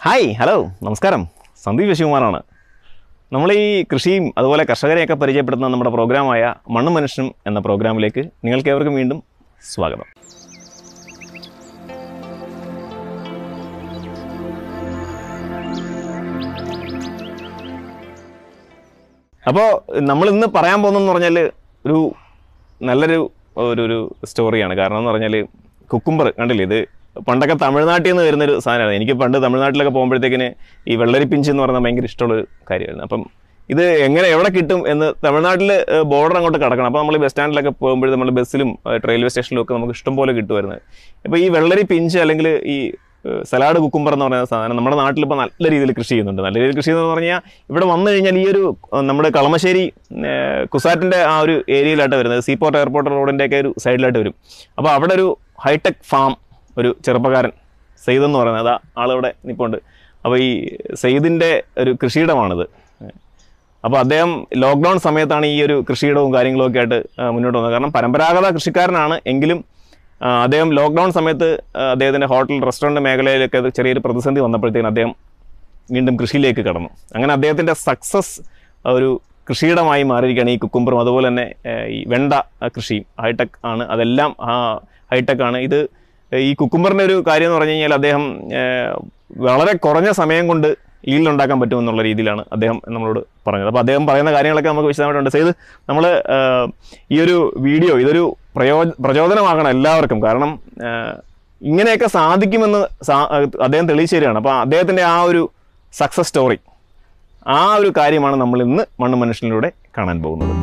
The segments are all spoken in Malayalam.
ഹായ് ഹലോ നമസ്കാരം സന്ദീപ് ശശികുമാറാണ് നമ്മൾ ഈ കൃഷിയും അതുപോലെ കർഷകരെയൊക്കെ പരിചയപ്പെടുത്തുന്ന നമ്മുടെ പ്രോഗ്രാമായ മണ്ണ് മനുഷ്യനും എന്ന പ്രോഗ്രാമിലേക്ക് നിങ്ങൾക്ക് ഏവർക്കും വീണ്ടും സ്വാഗതം അപ്പോൾ നമ്മൾ ഇന്ന് പറയാൻ പോകുന്നതെന്ന് പറഞ്ഞാൽ ഒരു നല്ലൊരു ഒരു ഒരു സ്റ്റോറിയാണ് കാരണം എന്ന് പറഞ്ഞാൽ കുക്കുംബർ കണ്ടില്ലേ ഇത് പണ്ടൊക്കെ തമിഴ്നാട്ടിൽ നിന്ന് വരുന്നൊരു സാധനമാണ് എനിക്ക് പണ്ട് തമിഴ്നാട്ടിലൊക്കെ പോകുമ്പോഴത്തേക്കിന് ഈ വെള്ളരിപ്പിഞ്ച് എന്ന് പറയുന്നത് ഭയങ്കര ഇഷ്ടമുള്ളൊരു കാര്യമായിരുന്നു അപ്പം ഇത് എങ്ങനെ എവിടെ കിട്ടും എന്ന് തമിഴ്നാട്ടിൽ ബോർഡർ അങ്ങോട്ട് കിടക്കണം അപ്പോൾ നമ്മൾ ബസ് സ്റ്റാൻഡിലൊക്കെ പോകുമ്പോൾ നമ്മൾ ബസ്സിലും ഏഹ്, റെയിൽവേ സ്റ്റേഷനിലും ഒക്കെ നമുക്ക് ഇഷ്ടം പോലെ കിട്ടുമായിരുന്നു അപ്പോൾ ഈ വെള്ളരി പിഞ്ച് അല്ലെങ്കിൽ ഈ ഏഹ്, സലാഡ് കുക്കുംബർ എന്ന് പറയുന്ന സാധനം നമ്മുടെ നാട്ടിൽ ഇപ്പോൾ നല്ല രീതിയിൽ കൃഷി ചെയ്യുന്നുണ്ട് നല്ല രീതിയിൽ കൃഷി എന്ന് പറഞ്ഞാൽ ഇവിടെ വന്നു കഴിഞ്ഞാൽ ഈ ഒരു ഏഹ്, നമ്മുടെ കളമശ്ശേരി ഏഹ്, കുസാറ്റിൻ്റെ ആ ഒരു ഏരിയയിലായിട്ട് വരുന്നത് സീപോർട്ട് എയർപോർട്ട് റോഡിൻ്റെയൊക്കെ ഒരു സൈഡിലായിട്ട് വരും അപ്പോൾ അവിടെ ഒരു ഹൈടെക് ഫാം ഒരു ചെറുപ്പക്കാരൻ സെയ്ദ് എന്ന് പറയുന്നത് അതാ ആളിവിടെ നിൽപ്പുണ്ട് അപ്പോൾ ഈ സെയ്ദിൻ്റെ ഒരു കൃഷിയിടമാണിത് അപ്പോൾ അദ്ദേഹം ലോക്ക്ഡൗൺ സമയത്താണ് ഈ ഒരു കൃഷിയിടവും കാര്യങ്ങളും ഒക്കെ ആയിട്ട് ആ, മുന്നോട്ട് വന്നത് കാരണം പരമ്പരാഗത കൃഷിക്കാരനാണ് എങ്കിലും ആ, അദ്ദേഹം ലോക്ക്ഡൗൺ സമയത്ത് ആ, അദ്ദേഹത്തിൻ്റെ ഹോട്ടൽ റെസ്റ്റോറൻറ്റ് മേഖലയിലൊക്കെ അത് ചെറിയൊരു പ്രതിസന്ധി വന്നപ്പോഴത്തേക്കും അദ്ദേഹം വീണ്ടും കൃഷിയിലേക്ക് കടന്നു അങ്ങനെ അദ്ദേഹത്തിൻ്റെ സക്സസ് ഒരു കൃഷിയിടമായി മാറിയിരിക്കുകയാണ് ഈ കുക്കുംബറും അതുപോലെ തന്നെ ആ, ഈ വെണ്ട ആ, കൃഷിയും ഹൈടെക് ആണ് അതെല്ലാം ഹൈടെക് ആണ് ഇത് ഈ കുക്കുംബറിൻ്റെ ഒരു കാര്യം എന്ന് പറഞ്ഞു കഴിഞ്ഞാൽ അദ്ദേഹം ആ, വളരെ കുറഞ്ഞ സമയം കൊണ്ട് ഈൽഡ് ഉണ്ടാക്കാൻ പറ്റുമെന്നുള്ള രീതിയിലാണ് അദ്ദേഹം നമ്മളോട് പറഞ്ഞത് അപ്പോൾ അദ്ദേഹം പറയുന്ന കാര്യങ്ങളൊക്കെ നമുക്ക് വിശദമായിട്ടുണ്ട് ചെയ്ത് നമ്മൾ ഈ ഒരു വീഡിയോ ഇതൊരു പ്രയോ പ്രചോദനമാകണം എല്ലാവർക്കും കാരണം ആ, ഇങ്ങനെയൊക്കെ സാധിക്കുമെന്ന് സാ- അദ്ദേഹം തെളിയിച്ചു തരികയാണ് അപ്പോൾ അദ്ദേഹത്തിൻ്റെ ആ ഒരു സക്സസ് സ്റ്റോറി ആ ഒരു കാര്യമാണ് നമ്മൾ ഇന്ന് മണ്ണ് മനുഷ്യനിലൂടെ കാണാൻ പോകുന്നത്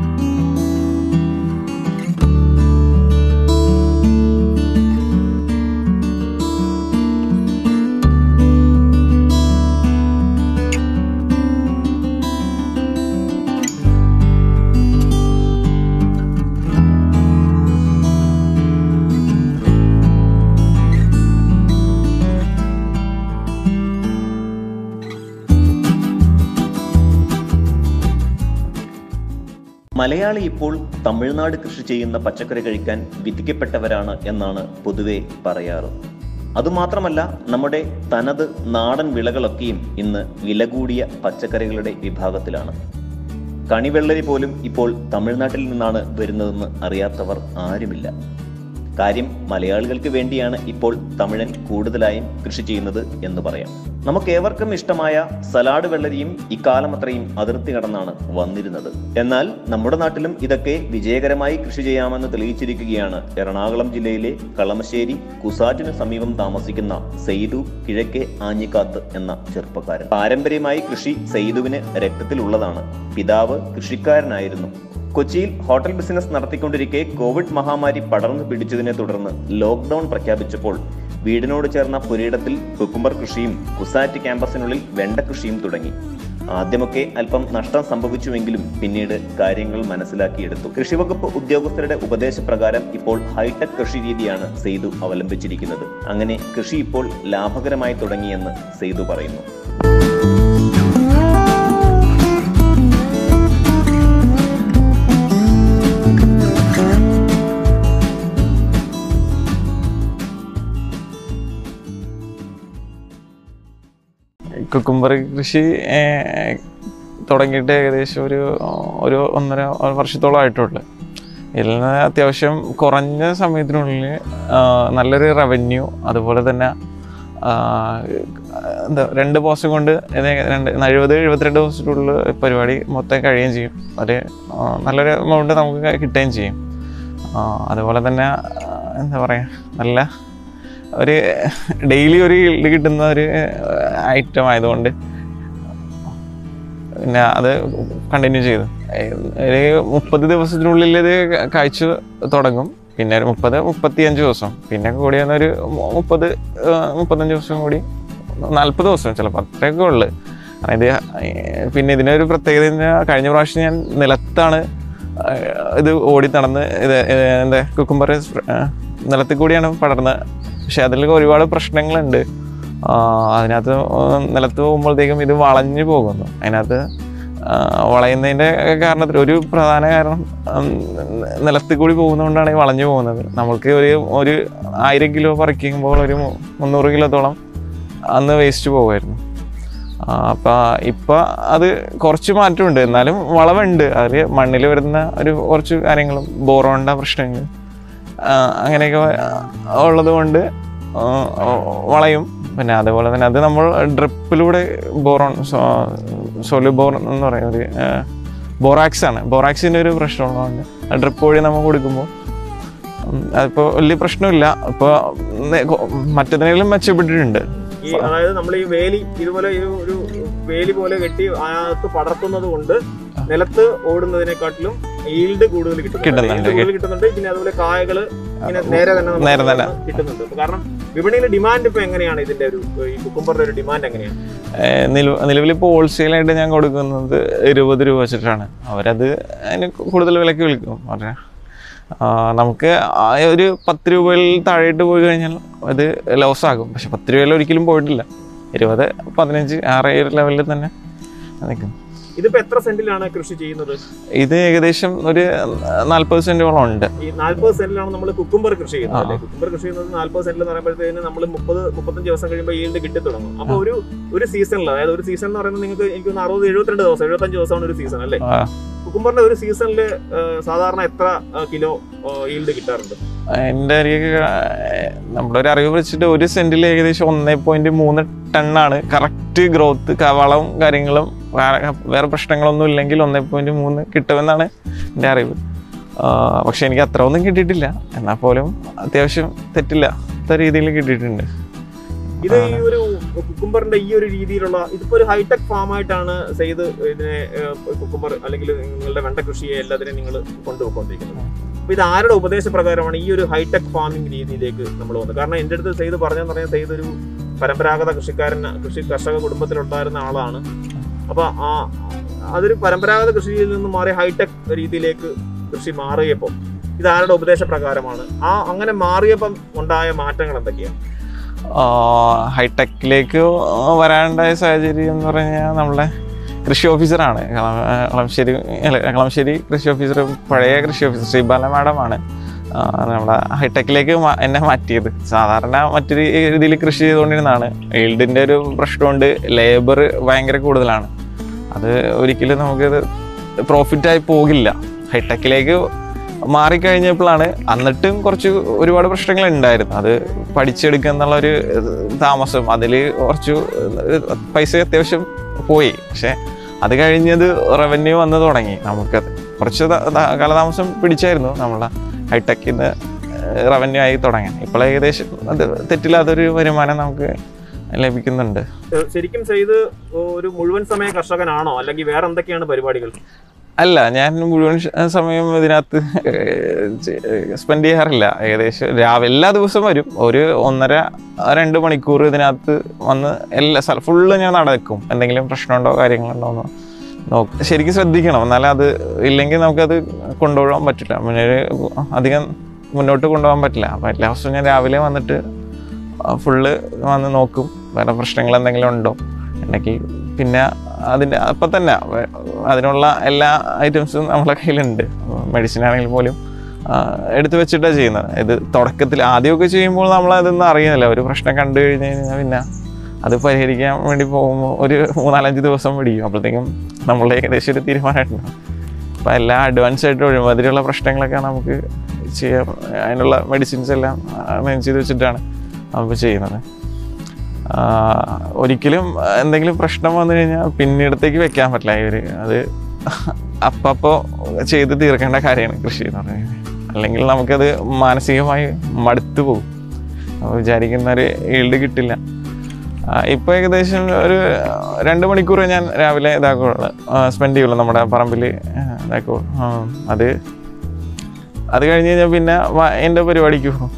മലയാളി ഇപ്പോൾ തമിഴ്നാട് കൃഷി ചെയ്യുന്ന പച്ചക്കറി കഴിക്കാൻ വിധിക്കപ്പെട്ടവരാണ് എന്നാണ് പൊതുവെ പറയാറ് അതുമാത്രമല്ല നമ്മുടെ തനത് നാടൻ വിളകളൊക്കെയും ഇന്ന് വില കൂടിയ പച്ചക്കറികളുടെ വിഭാഗത്തിലാണ് കണിവെള്ളരി പോലും ഇപ്പോൾ തമിഴ്നാട്ടിൽ നിന്നാണ് വരുന്നതെന്ന് അറിയാത്തവർ ആരുമില്ല കാര്യം മലയാളികൾക്ക് വേണ്ടിയാണ് ഇപ്പോൾ തമിഴൻ കൂടുതലായും കൃഷി ചെയ്യുന്നത് എന്ന് പറയാം നമുക്കേവർക്കും ഇഷ്ടമായ സലാഡ് വെള്ളരിയും ഇക്കാലം അത്രയും അതിർത്തി കടന്നാണ് വന്നിരുന്നത് എന്നാൽ നമ്മുടെ നാട്ടിലും ഇതൊക്കെ വിജയകരമായി കൃഷി ചെയ്യാമെന്ന് തെളിയിച്ചിരിക്കുകയാണ് എറണാകുളം ജില്ലയിലെ കളമശ്ശേരി കുസാറ്റിന് സമീപം താമസിക്കുന്ന സെയ്തു കിഴക്കേ ആഞ്ഞിക്കാത്ത് എന്ന ചെറുപ്പക്കാരൻ പാരമ്പര്യമായി കൃഷി സെയ്തുവിന് രക്തത്തിലുള്ളതാണ് പിതാവ് കൃഷിക്കാരനായിരുന്നു കൊച്ചിയിൽ ഹോട്ടൽ ബിസിനസ് നടത്തിക്കൊണ്ടിരിക്കെ കോവിഡ് മഹാമാരി പടർന്നു പിടിച്ചതിനെ തുടർന്ന് ലോക്ക്ഡൌൺ പ്രഖ്യാപിച്ചപ്പോൾ വീടിനോട് ചേർന്ന പുരയിടത്തിൽ കുക്കുംബർ കൃഷിയും കുസാറ്റ് ക്യാമ്പസിനുള്ളിൽ വെണ്ട കൃഷിയും തുടങ്ങി ആദ്യമൊക്കെ അല്പം നഷ്ടം സംഭവിച്ചുവെങ്കിലും പിന്നീട് കാര്യങ്ങൾ മനസ്സിലാക്കിയെടുത്തു കൃഷിവകുപ്പ് ഉദ്യോഗസ്ഥരുടെ ഉപദേശപ്രകാരം ഇപ്പോൾ ഹൈടെക് കൃഷി രീതിയാണ് സെയ്തു അവലംബിച്ചിരിക്കുന്നത് അങ്ങനെ കൃഷി ഇപ്പോൾ ലാഭകരമായി തുടങ്ങിയെന്ന് സെയ്തു പറയുന്നു കുക്കുംബർ കൃഷി ഏർ, തുടങ്ങിയിട്ട് ഏകദേശം ഒരു ഒരു ഒന്നര വർഷത്തോളം ആയിട്ടുള്ളു ഇതിൽ നിന്ന് അത്യാവശ്യം കുറഞ്ഞ സമയത്തിനുള്ളിൽ ആ, നല്ലൊരു റവന്യൂ അതുപോലെ തന്നെ ആ, എന്താ രണ്ട് പോസ്റ്റ് കൊണ്ട് ഇത് രണ്ട് എഴുപത് എഴുപത്തിരണ്ട് ദിവസത്തിനുള്ളിൽ പരിപാടി മൊത്തം കഴിയുകയും ചെയ്യും ഒരു ആ, നല്ലൊരു എമൗണ്ട് നമുക്ക് കിട്ടുകയും ചെയ്യും ആ, അതുപോലെ തന്നെ ആ, എന്താ പറയുക നല്ല ഒരു ഡെയിലി ഒരു ഈൽഡ് കിട്ടുന്ന ഒരു ഐറ്റം ആയതുകൊണ്ട് പിന്നെ അത് കണ്ടിന്യൂ ചെയ്തു ഏഹ് ഒരു മുപ്പത് ദിവസത്തിനുള്ളിൽ ഇത് കാഴ്ച തുടങ്ങും പിന്നെ ഒരു മുപ്പത് മുപ്പത്തിയഞ്ച് ദിവസം പിന്നെ കൂടി ഒരു മു- മുപ്പത് ഏഹ് മുപ്പത്തഞ്ച് ദിവസം കൂടി നാൽപ്പത് ദിവസം ചിലപ്പോൾ അത്രയൊക്കെ ഉള്ളു അതായത് ഏഹ് പിന്നെ ഇതിനൊരു പ്രത്യേകത എന്ന് പറഞ്ഞാൽ കഴിഞ്ഞ പ്രാവശ്യം ഞാൻ നിലത്താണ് ഏഹ് ഇത് ഓടി നടന്ന് ഇത് ഏഹ് എന്താ കുക്കുംബർ നിലത്തിൽ കൂടിയാണ് പടർന്നത് പക്ഷെ അതിൽ ഒരുപാട് പ്രശ്നങ്ങളുണ്ട് ആ, അതിനകത്ത് നിലത്ത് പോകുമ്പോഴത്തേക്കും ഇത് വളഞ്ഞു പോകുന്നു അതിനകത്ത് ആ, വളയുന്നതിൻ്റെ കാരണത്തിൽ ഒരു പ്രധാന കാരണം ഉം, നിലത്തിൽ കൂടി പോകുന്നതുകൊണ്ടാണ് ഈ വളഞ്ഞു പോകുന്നത് നമുക്ക് ഒരു ഒരു ആയിരം കിലോ പറിക്കുമ്പോൾ ഒരു മു- മുന്നൂറ് കിലോത്തോളം അന്ന് വേസ്റ്റ് പോകുമായിരുന്നു അപ്പം ഇപ്പം അത് കുറച്ച് മാറ്റമുണ്ട് എന്നാലും വളവുണ്ട് അതിൽ മണ്ണിൽ വരുന്ന ഒരു കുറച്ച് കാര്യങ്ങളും ബോറോണ്ട പ്രശ്നങ്ങൾ ആ, അങ്ങനെയൊക്കെ ഉള്ളത് കൊണ്ട് ആ, വളയും പിന്നെ അതേപോലെ തന്നെ അത് നമ്മൾ ഡ്രിപ്പിലൂടെ ബോറോൺ സൊലുബോർ എന്ന് പറയും ഒരു ബോറാക്സ് ആണ് ബോറാക്സിൻ്റെ ഒരു പ്രശ്നമുള്ളതുകൊണ്ട് ആ ഡ്രിപ്പ് വഴി നമ്മൾ കൊടുക്കുമ്പോൾ അതിപ്പോൾ വലിയ പ്രശ്നമില്ല ഇപ്പോൾ മറ്റേതിനെങ്കിലും മെച്ചപ്പെട്ടിട്ടുണ്ട് ഈ അതായത് നമ്മൾ ഈ വേലി ഇതുപോലെ ഒരു ഒരു വേലി പോലെ കെട്ടി അതിനകത്ത് പടർത്തുന്നത് കൊണ്ട് നിലത്ത് ഓടുന്നതിനെക്കാട്ടിലും ഈൽഡ് കൂടുതൽ കിട്ടുന്നുണ്ട് കിട്ടുന്നുണ്ട്. Yield കൂടുതൽ കിട്ടുന്നുണ്ട് പിന്നെ അതുപോലെ കായകള് ഇങ്ങനെ നേരെ തന്നെ നമുക്ക് നേരെ തന്നെ. കിട്ടുന്നുണ്ട് ഇപ്പൊ കാരണം വിപണിയിലെ ഡിമാൻഡ് ഇപ്പൊ എങ്ങനെയാണ് ഇതിന്റെ ഒരു ഈ കുക്കുംബറിന്റെ ഒരു ഡിമാൻഡ് എങ്ങനെയാണ് നിലവിൽ ഇപ്പോൾ ഹോൾസെയിലായിട്ട് ഞാൻ കൊടുക്കുന്നത് ഇരുപത് രൂപ വെച്ചിട്ടാണ് അവരത് അതിന് കൂടുതൽ വിലക്ക് വിൽക്കും പറഞ്ഞാൽ നമുക്ക് ആ ഒരു പത്ത് രൂപയിൽ താഴെയിട്ട് പോയി കഴിഞ്ഞാൽ അത് ലോസ് ആകും പക്ഷെ പത്ത് രൂപയിൽ ഒരിക്കലും പോയിട്ടില്ല ഇരുപത് പതിനഞ്ച് ആറ് ഏഴ് ലെവലിൽ തന്നെ നിൽക്കും ഇതിപ്പോ എത്ര സെന്റിലാണ് കൃഷി ചെയ്യുന്നത് ഇത് ഏകദേശം ഒരു നാൽപ്പത് സെൻറ്റോളം ഉണ്ട് ഈ നാല്പത് സെന്റിലാണ് നമ്മൾ കുക്കുംബർ കൃഷി ചെയ്യുന്നത് ആ. അല്ലേ കുക്കുംബർ കൃഷി ചെയ്യുന്നത് നാല്പത് സെന്റിൽ എന്ന് പറയുമ്പോഴത്തേന് നമ്മൾ മുപ്പത് മുപ്പത്തഞ്ച് ദിവസം കഴിയുമ്പോൾ ഈൽഡ് കിട്ടി തുടങ്ങും അപ്പൊ ഒരു ഒരു സീസണിൽ അതായത് ഒരു സീസൺ എന്ന് പറയുന്നത് നിങ്ങൾക്ക് എനിക്ക് തോന്നുന്നു അറുപത് എഴുപത്തിരണ്ട് ദിവസം എഴുപത്തഞ്ച് ദിവസമാണ് ഒരു സീസൺ അല്ലേ ആ, കുക്കുംബറിന്റെ ഒരു സീസണിൽ സാധാരണ എത്ര കിലോ ഈൽഡ് കിട്ടാറുണ്ട് എൻ്റെ അറിയൊക്കെ നമ്മുടെ ഒരു അറിവ് വെച്ചിട്ട് ഒരു സെന്റിൽ ഏകദേശം ഒന്നേ പോയിന്റ് മൂന്ന് ടണ്ണാണ് കറക്റ്റ് ഗ്രോത്ത് വളവും കാര്യങ്ങളും വേറെ വേറെ പ്രശ്നങ്ങളൊന്നും ഇല്ലെങ്കിൽ ഒന്നേ പോയിന്റ് മൂന്ന് കിട്ടുമെന്നാണ് എൻ്റെ അറിവ് ആ, പക്ഷെ എനിക്ക് അത്ര ഒന്നും കിട്ടിയിട്ടില്ല എന്നാൽ പോലും അത്യാവശ്യം തെറ്റില്ല അത്ര രീതിയിൽ കിട്ടിയിട്ടുണ്ട് ഇത് ഈ ഒരു കുക്കുംബറിന്റെ ഈ ഒരു രീതിയിലുള്ള ഇതിപ്പോ ഒരു ഹൈടെക് ഫാം ആയിട്ടാണ് ചെയ്ത് ഇതിനെ കുക്കുംബർ അല്ലെങ്കിൽ നിങ്ങളുടെ വെണ്ട കൃഷിയെ എല്ലാത്തിനെയും നിങ്ങൾ കൊണ്ടുപോയിക്കൊണ്ടിരിക്കുന്നത് അപ്പൊ ഇത് ആരുടെ ഉപദേശപ്രകാരമാണ് ഈ ഒരു ഹൈടെക് ഫാമിംഗ് രീതിയിലേക്ക് നമ്മൾ വന്നത് കാരണം എൻ്റെ അടുത്ത് ചെയ്ത് പറഞ്ഞെന്ന് പറഞ്ഞാൽ ചെയ്ത് ഒരു പരമ്പരാഗത കൃഷിക്കാരൻ കൃഷി കർഷക കുടുംബത്തിലുണ്ടായിരുന്ന ആളാണ് അപ്പൊ ആ അതൊരു പരമ്പരാഗത കൃഷിയിൽ നിന്ന് മാറി ഹൈടെക് രീതിയിലേക്ക് കൃഷി മാറിയപ്പോൾ ഇത് ആരുടെ ഉപദേശപ്രകാരമാണ് ആ അങ്ങനെ മാറിയപ്പം ഉണ്ടായ മാറ്റങ്ങൾ എന്തൊക്കെയാണ് ഹൈടെക്കിലേക്ക് വരാനുണ്ടായ സാഹചര്യം എന്ന് പറഞ്ഞാൽ നമ്മളെ കൃഷി ഓഫീസറാണ് കള- കളമശ്ശേരി അല്ല, കളമശ്ശേരി കൃഷി ഓഫീസർ പഴയ കൃഷി ഓഫീസർ ശ്രീബാല മാഡമാണ് ആ, നമ്മളെ ഹൈടെക്കിലേക്ക് മാ- എന്നെ മാറ്റിയത് സാധാരണ മറ്റൊരു രീതിയിൽ കൃഷി ചെയ്തുകൊണ്ടിരുന്നതാണ് ഈൽഡിൻ്റെ ഒരു പ്രശ്നമുണ്ട് ലേബർ ഭയങ്കര കൂടുതലാണ് അത് ഒരിക്കലും നമുക്കത് പ്രോഫിറ്റായി പോകില്ല ഹൈടെക്കിലേക്ക് മാറിക്കഴിഞ്ഞപ്പോഴാണ് എന്നിട്ടും കുറച്ച് ഒരുപാട് പ്രശ്നങ്ങൾ ഉണ്ടായിരുന്നു അത് പഠിച്ചെടുക്കുക എന്നുള്ള ഒരു താമസം അതിൽ കുറച്ച് പൈസ അത്യാവശ്യം പോയി പക്ഷെ അത് കഴിഞ്ഞത് റവന്യൂ വന്ന് തുടങ്ങി നമുക്കത് കുറച്ച് ത- ത- കാലതാമസം പിടിച്ചായിരുന്നു നമ്മളെ ഹൈടെക്കിന്ന് റവന്യൂ ആയി തുടങ്ങാൻ ഇപ്പോൾ ഏകദേശം അത് തെറ്റില്ലാത്തൊരു വരുമാനം നമുക്ക് ലഭിക്കുന്നുണ്ട് ഏഹ് ശരിക്കും ചെയ്ത് ഒരു മുഴുവൻ സമയ കർഷകനാണോ അല്ലെങ്കിൽ വേറെ എന്തൊക്കെയാണ് പരിപാടികൾ അല്ല ഞാൻ മുഴുവൻ ശ- സമയം ഇതിനകത്ത് സ്പെൻഡ് ചെയ്യാറില്ല ഏകദേശം രാവിലെ എല്ലാ ദിവസവും വരും ഒരു ഒന്നര രണ്ട് മണിക്കൂർ ഇതിനകത്ത് വന്ന് എല്ലാ സ്ഥലം ഫുള്ള് ഞാൻ നടക്കും എന്തെങ്കിലും പ്രശ്നമുണ്ടോ കാര്യങ്ങളുണ്ടോ എന്ന് നോക്കും ശരിക്കും ശ്രദ്ധിക്കണം എന്നാലേ അത് ഇല്ലെങ്കിൽ നമുക്കത് കൊണ്ടുപോകാൻ പറ്റില്ല പിന്നെ ഒരു അധികം മുന്നോട്ട് കൊണ്ടുപോകാൻ പറ്റില്ല അപ്പോൾ എല്ലാ ദിവസവും ഞാൻ രാവിലെ വന്നിട്ട് ഫുള്ള് വന്ന് നോക്കും വേറെ പ്രശ്നങ്ങൾ എന്തെങ്കിലും ഉണ്ടോ ഉണ്ടെങ്കിൽ പിന്നെ അതിൻ്റെ അപ്പം തന്നെ വേ- അതിനുള്ള എല്ലാ ഐറ്റംസും നമ്മളെ കയ്യിലുണ്ട് മെഡിസിൻ ആണെങ്കിൽ പോലും ആ, എടുത്തു വെച്ചിട്ടാണ് ചെയ്യുന്നത് ഇത് തുടക്കത്തിൽ ആദ്യമൊക്കെ ചെയ്യുമ്പോൾ നമ്മൾ അതൊന്നും അറിയുന്നില്ല ഒരു പ്രശ്നം കണ്ടു കഴിഞ്ഞ് കഴിഞ്ഞാൽ പിന്നെ അത് പരിഹരിക്കാൻ വേണ്ടി പോകുമ്പോൾ ഒരു മൂന്നാലഞ്ച് ദിവസം പിടിക്കും അപ്പോഴത്തേക്കും നമ്മളുടെ ഏകദേശം ഒരു തീരുമാനമായിട്ടുണ്ടാവും അപ്പോൾ എല്ലാം അഡ്വാൻസ് ആയിട്ട് ഒഴിമതിരിയുള്ള പ്രശ്നങ്ങളൊക്കെ നമുക്ക് ചെയ്യാം അതിനുള്ള മെഡിസിൻസ് എല്ലാം അറേഞ്ച് ചെയ്ത് വെച്ചിട്ടാണ് നമുക്ക് ചെയ്യുന്നത് ആ, ഒരിക്കലും എന്തെങ്കിലും പ്രശ്നം വന്നു കഴിഞ്ഞാൽ പിന്നീടത്തേക്ക് വെക്കാൻ പറ്റില്ല ഇവർ അത് അപ്പപ്പോൾ ചെയ്ത് തീർക്കേണ്ട കാര്യമാണ് കൃഷി എന്ന് പറയുന്നത് അല്ലെങ്കിൽ നമുക്കത് മാനസികമായി മടുത്തു പോകും നമ്മൾ വിചാരിക്കുന്ന ഒരു ഈൽഡ് കിട്ടില്ല ആ, ഇപ്പൊ ഏകദേശം ഒരു രണ്ട് മണിക്കൂർ ഞാൻ രാവിലെ ഇതാക്കുള്ളൂ സ്പെൻഡ് ചെയ്യുള്ളൂ നമ്മുടെ പറമ്പിൽ ഇതാക്കുള്ളൂ ആ, അത് അത് കഴിഞ്ഞ് കഴിഞ്ഞാൽ പിന്നെ വ- എൻ്റെ പരിപാടിക്ക് പോകും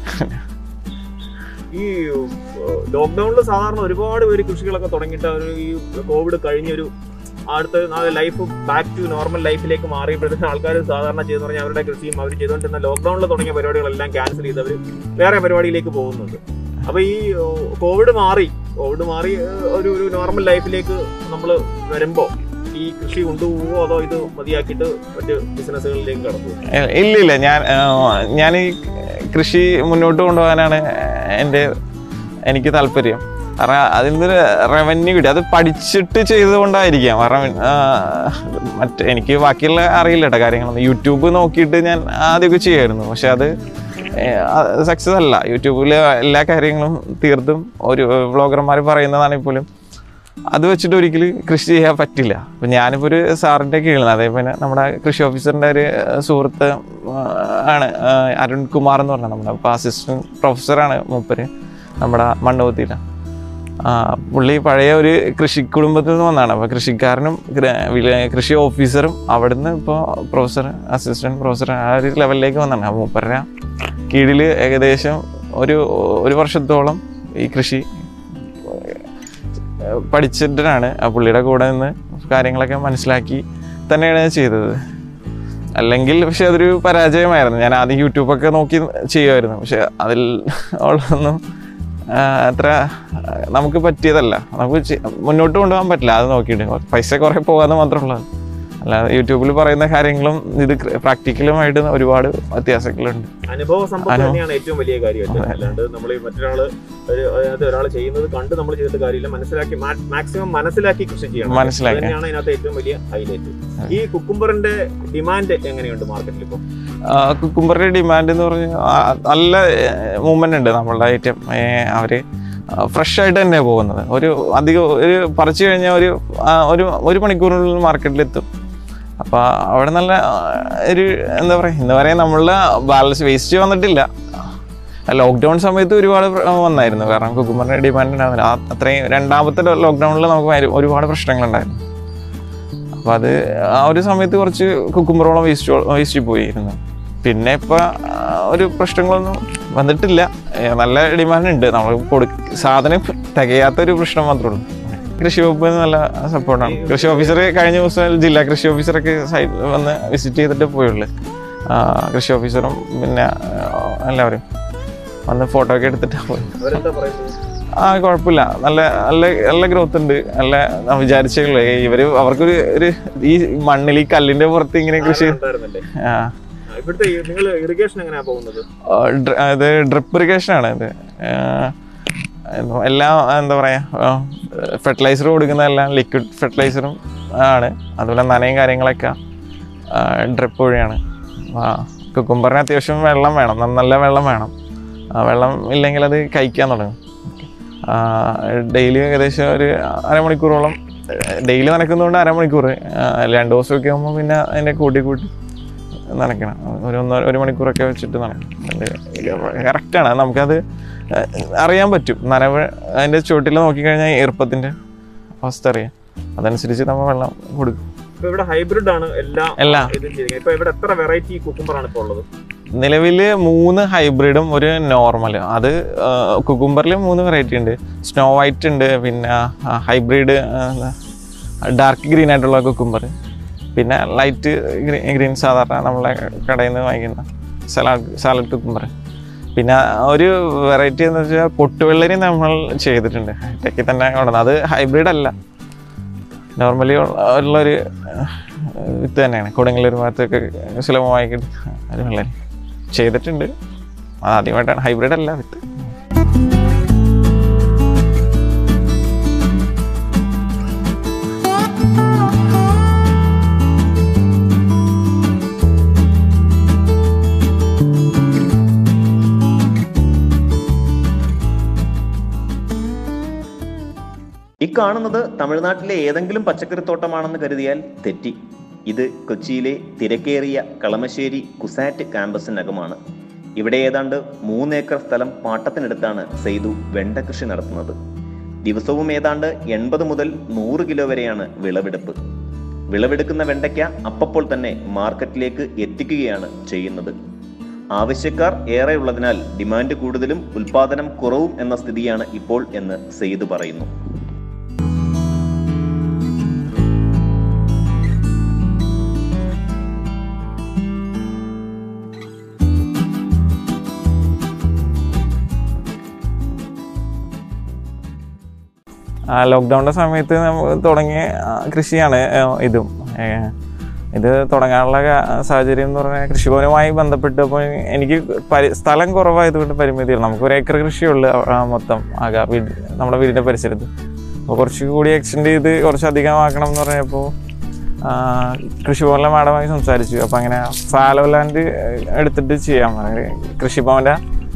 ഈ ലോക്ക്ഡൌണിൽ സാധാരണ ഒരുപാട് പേര് കൃഷികളൊക്കെ തുടങ്ങിയിട്ട് ഒരു ഈ കോവിഡ് കഴിഞ്ഞൊരു അടുത്ത ലൈഫ് ബാക്ക് ടു നോർമൽ ലൈഫിലേക്ക് മാറിയപ്പോഴത്തേക്കും ആൾക്കാർ സാധാരണ ചെയ്യുന്ന പറഞ്ഞാൽ അവരുടെ കൃഷിയും അവർ ചെയ്തുകൊണ്ടിരുന്ന ലോക്ക്ഡൌണിൽ തുടങ്ങിയ പരിപാടികളെല്ലാം ക്യാൻസൽ ചെയ്ത് അവർ വേറെ പരിപാടിയിലേക്ക് പോകുന്നുണ്ട് അപ്പൊ ഈ ഓ, കോവിഡ് മാറി കോവിഡ് മാറി ഏഹ്, ഒരു ഒരു നോർമൽ ലൈഫിലേക്ക് നമ്മൾ വരുമ്പോ ഈ കൃഷി കൊണ്ടുപോകുമോ അതോ ഇത് മതിയാക്കിയിട്ട് മറ്റ് ബിസിനസ്സുകളിലേക്ക് കടന്നു ഏ- ഇല്ല ഇല്ല ഞാൻ ആ, ഞാൻ ഈ കൃഷി മുന്നോട്ട് കൊണ്ടുപോകാനാണ് എൻ്റെ എനിക്ക് താല്പര്യം കാരണം അതിൽ നിന്ന് റവന്യൂ കിട്ടി അത് പഠിച്ചിട്ട് ചെയ്തുകൊണ്ടായിരിക്കാം കാരണം ആ, മറ്റേ എനിക്ക് ബാക്കിയുള്ള അറിയില്ല കേട്ടോ കാര്യങ്ങളൊന്നും യൂട്യൂബ് നോക്കിയിട്ട് ഞാൻ ആദ്യമൊക്കെ ചെയ്യുമായിരുന്നു പക്ഷെ അത് സക്സസ് അല്ല യൂട്യൂബിൽ എല്ലാ കാര്യങ്ങളും തീർത്തും ഒരു വ്ളോഗർമാർ പറയുന്നതാണെങ്കിൽ പോലും അത് വെച്ചിട്ട് ഒരിക്കലും കൃഷി ചെയ്യാൻ പറ്റില്ല അപ്പം ഞാനിപ്പോൾ ഒരു സാറിൻ്റെ കീഴിലാണ് അതേപോലെ നമ്മുടെ കൃഷി ഓഫീസറിൻ്റെ ഒരു ഏഹ്, സുഹൃത്ത് ആ, ആണ് ആ, അരുൺ കുമാർ എന്ന് പറഞ്ഞാൽ നമ്മുടെ ഇപ്പോൾ അസിസ്റ്റൻറ്റ് പ്രൊഫസറാണ് മൂപ്പര് നമ്മുടെ മണ്ണുകുത്തിയില പുള്ളി പഴയ ഒരു കൃഷി കുടുംബത്തിൽ നിന്ന് വന്നതാണ് അപ്പോൾ കൃഷിക്കാരനും ഗ്ര- വില- കൃഷി ഓഫീസറും അവിടുന്ന് ഇപ്പോൾ പ്രൊഫസർ അസിസ്റ്റൻറ്റ് പ്രൊഫസർ ആ ഒരു ലെവലിലേക്ക് വന്നതാണ് അപ്പോൾ മൂപ്പരുടെ കീഴിൽ ഏകദേശം ഒരു ഒരു വർഷത്തോളം ഈ കൃഷി ഏഹ് പഠിച്ചിട്ടാണ് ആ പുള്ളിയുടെ കൂടെ നിന്ന് കാര്യങ്ങളൊക്കെ മനസ്സിലാക്കി തന്നെയാണ് ഞാൻ ചെയ്തത് അല്ലെങ്കിൽ പക്ഷെ അതൊരു പരാജയമായിരുന്നു ഞാൻ ആദ്യം യൂട്യൂബൊക്കെ നോക്കി ചെയ്യുമായിരുന്നു പക്ഷെ അതിൽ ഉള്ളതൊന്നും ആ, അത്ര ആ, നമുക്ക് പറ്റിയതല്ല നമുക്ക് ചെ- മുന്നോട്ട് കൊണ്ടുപോകാൻ പറ്റില്ല അത് നോക്കിയിട്ട് പൈസ കുറേ പോകാന്ന് മാത്രമുള്ളത് അല്ലാതെ യൂട്യൂബിൽ പറയുന്ന കാര്യങ്ങളും ഇത് പ്രാക്ടിക്കലുമായിട്ട് ഒരുപാട് വ്യത്യാസങ്ങളുണ്ട് അനുഭവ സമ്പത്ത് അനുഭവം. തന്നെയാണ് ഏറ്റവും വലിയ കാര്യമല്ലേ അല്ലാണ്ട് നമ്മൾ മറ്റൊരാള് ഒരു അതായത് ഒരാൾ ചെയ്യുന്നത് കണ്ട് നമ്മൾ ചെയ്തിട്ട് കാര്യമില്ല മനസ്സിലാക്കി മാക്സിമം മനസ്സിലാക്കി കൃഷി ചെയ്യണം മനസ്സിലാക്കി. അത് തന്നെയാണ് ഇതിനകത്ത് ഏറ്റവും വലിയ ഹൈലൈറ്റ് ഈ കുക്കുംബറിന്റെ ഡിമാൻഡ് എങ്ങനെയുണ്ട് മാർക്കറ്റിൽ ഇപ്പൊ കുക്കുംബറിന്റെ ഡിമാൻഡ് എന്ന് പറഞ്ഞാൽ നല്ല മൂവ്മെന്റ് ഉണ്ട് നമ്മളുടെ ഐറ്റം അവർ ഫ്രഷ് ആയിട്ട് തന്നെ പോകുന്നത് ഒരു അധികം ഒരു പറിച്ചു കഴിഞ്ഞാൽ ഒരു ആ, ഒരു ഒരു മണിക്കൂറിനുള്ളിൽ മാർക്കറ്റിലെത്തും അപ്പോൾ അവിടെ നല്ല ആ, ഒരു എന്താ പറയുക എന്താ പറയുക നമ്മളുടെ ബാലൻസ് വേസ്റ്റ് വന്നിട്ടില്ല ലോക്ക്ഡൗൺ സമയത്ത് ഒരുപാട് പ്ര- വന്നായിരുന്നു കാരണം കുക്കുംബറിന്റെ ഡിമാൻഡ് ഉണ്ടായിരുന്നില്ല ആ അത്രയും രണ്ടാമത്തെ ലോക്ക്ഡൗണിൽ നമുക്ക് ഭയങ്കര- ഒരുപാട് പ്രശ്നങ്ങളുണ്ടായിരുന്നു അപ്പോൾ അത് ആ ഒരു സമയത്ത് കുറച്ച് കുക്കുംബറോളം വേസ്റ്റ് വേസ്റ്റ് പോയിരുന്നു പിന്നെ ഇപ്പം ഒരു പ്രശ്നങ്ങളൊന്നും വന്നിട്ടില്ല ഏ, നല്ല ഡിമാൻഡ് ഉണ്ട് നമ്മൾ കൊടു സാധനം തികയാത്ത ഒരു പ്രശ്നം മാത്രമേ ഉള്ളൂ കൃഷി വകുപ്പ് നല്ല സപ്പോർട്ടാണ് കൃഷി ഓഫീസർ കഴിഞ്ഞ ദിവസം ജില്ലാ കൃഷി ഓഫീസറൊക്കെ സൈഡ് വന്ന് വിസിറ്റ് ചെയ്തിട്ട് പോയുള്ളൂ ആ, കൃഷി ഓഫീസറും പിന്നെ ആ, എല്ലാവരും വന്ന് ഫോട്ടോ ഒക്കെ എടുത്തിട്ടാണ് പോയി അവരെന്താ പറയുന്നത് ആ കുഴപ്പമില്ല നല്ല നല്ല നല്ല ഗ്രോത്ത് ഉണ്ട് നല്ല ഞാൻ വിചാരിച്ചേ ഇവര് അവർക്കൊരു ഒരു ഈ മണ്ണിൽ ഈ കല്ലിന്റെ പുറത്ത് ഇങ്ങനെ കൃഷി ഉണ്ടായിരുന്നല്ലേ ആ, ഇവിടുത്തെ നിങ്ങൾ ഇറിഗേഷൻ എങ്ങനെയാ പോകുന്നത് ആ, ഡ്ര- ഇത് ഡ്രിപ്പ് ഇറിഗേഷൻ ആണ് ഇത് ആ, എന്താ- എല്ലാം എന്താ പറയാ ഫെർട്ടിലൈസർ കൊടുക്കുന്ന എല്ലാം ലിക്വിഡ് ഫെർട്ടിലൈസറും ആണ് അതുപോലെ നനയും കാര്യങ്ങളൊക്കെ ഡ്രിപ്പ് വഴിയാണ് കുക്കുംബറിന് അത്യാവശ്യം വെള്ളം വേണം ന- നല്ല വെള്ളം വേണം ആ, വെള്ളം ഇല്ലെങ്കിൽ അത് കഴിക്കാൻ തുടങ്ങും ഡെയിലി ഏകദേശം ഒരു അരമണിക്കൂറോളം ഡെയിലി നനക്കുന്നതുകൊണ്ട് അരമണിക്കൂർ ആ, രണ്ട് ദിവസമൊക്കെ ആകുമ്പോൾ പിന്നെ അതിൻ്റെ കൂട്ടി കൂട്ടി നനയ്ക്കണം ഒരു ഒന്ന് ഒരു മണിക്കൂറൊക്കെ വെച്ചിട്ട് നനയ്ക്കണം കറക്റ്റാണ് നമുക്കത് അറിയാൻ പറ്റും നനവ് അതിൻ്റെ ചുവട്ടിൽ നോക്കിക്കഴിഞ്ഞാൽ ഈർപ്പത്തിൻ്റെ അവസ്ഥ അറിയാം അതനുസരിച്ച് നമ്മൾ വെള്ളം കൊടുക്കും ഇപ്പൊ ഇവിടെ ഹൈബ്രിഡ് ആണ് എല്ലാം എല്ലാം ഇതും ചെയ്തിരിക്കുന്നത് ഇപ്പൊ ഇവിടെ എത്ര വെറൈറ്റി കുക്കുംബർ ആണ് ഇപ്പൊ ഉള്ളത് നിലവിൽ മൂന്ന് ഹൈബ്രിഡും ഒരു നോർമൽ അത് കുക്കുംബറിൽ മൂന്ന് വെറൈറ്റി ഉണ്ട് സ്നോ വൈറ്റ് ഉണ്ട് പിന്നെ ഹൈബ്രിഡ് ഡാർക്ക് ഗ്രീൻ ആയിട്ടുള്ള കുക്കുംബർ പിന്നെ ലൈറ്റ് ഗ്രീൻ സാധാരണ നമ്മളെ കടയിൽ നിന്ന് വാങ്ങിക്കുന്ന സലാഡ് സാലഡ് കുക്കുംബർ പിന്നെ ഒരു വെറൈറ്റി എന്ന് വെച്ചാൽ പൊട്ടുവെള്ളരി നമ്മൾ ചെയ്തിട്ടുണ്ട് ഹൈടെക്കിൽ തന്നെ കൊണ്ടുവന്നത് അത് ഹൈബ്രിഡ് അല്ല നോർമലി ഉള്ളൊരു വിത്ത് തന്നെയാണ് കൊടുങ്ങല്ലൂർ ഭാഗത്തൊക്കെ സുലഭമായി കിട്ടുന്ന ഒരു വെള്ളരി ചെയ്തിട്ടുണ്ട് അത് ആദ്യമായിട്ടാണ് ഹൈബ്രിഡ് അല്ല വിത്ത് ഈ കാണുന്നത് തമിഴ്നാട്ടിലെ ഏതെങ്കിലും പച്ചക്കറിത്തോട്ടമാണെന്ന് കരുതിയാൽ തെറ്റി ഇത് കൊച്ചിയിലെ തിരക്കേറിയ കളമശ്ശേരി കുസാറ്റ് ക്യാമ്പസിനകമാണ് ഇവിടെ ഏതാണ്ട് മൂന്നേക്കർ സ്ഥലം പാട്ടത്തിനെടുത്താണ് സെയ്തു വെണ്ട കൃഷി നടത്തുന്നത് ദിവസവും ഏതാണ്ട് എൺപത് മുതൽ നൂറ് കിലോ വരെയാണ് വിളവെടുപ്പ് വിളവെടുക്കുന്ന വെണ്ടയ്ക്ക അപ്പപ്പോൾ തന്നെ മാർക്കറ്റിലേക്ക് എത്തിക്കുകയാണ് ചെയ്യുന്നത് ആവശ്യക്കാർ ഏറെയുള്ളതിനാൽ ഡിമാൻഡ് കൂടുതലും ഉൽപാദനം കുറവും എന്ന സ്ഥിതിയാണ് ഇപ്പോൾ എന്ന് സെയ്ദ് പറയുന്നു ആ ലോക്ക്ഡൗണിൻ്റെ സമയത്ത് നമ്മൾ തുടങ്ങിയ ആ, കൃഷിയാണ് ആ, ഇതും ഏ, ഇത് തുടങ്ങാനുള്ള കാ- സാഹചര്യം എന്ന് പറഞ്ഞാൽ കൃഷിഭവനുമായി ബന്ധപ്പെട്ടപ്പോൾ എനിക്ക് പരി സ്ഥലം കുറവായതുകൊണ്ട് പരിമിതിയാണ് നമുക്ക് ഒരു ഏക്കർ കൃഷിയുള്ളു ആ മൊത്തം ആകെ വീട് നമ്മുടെ വീടിൻ്റെ പരിസരത്ത് അപ്പോൾ കുറച്ച് കൂടി എക്സ്റ്റെൻഡ് ചെയ്ത് കുറച്ച് അധികമാക്കണം എന്ന് പറഞ്ഞപ്പോൾ കൃഷിഭവനിലെ മാഡമായി സംസാരിച്ചു അപ്പോൾ അങ്ങനെ ഫാലോ ലാൻഡ് എടുത്തിട്ട് ചെയ്യാൻ പറഞ്ഞു കൃഷിഭവൻ്റെ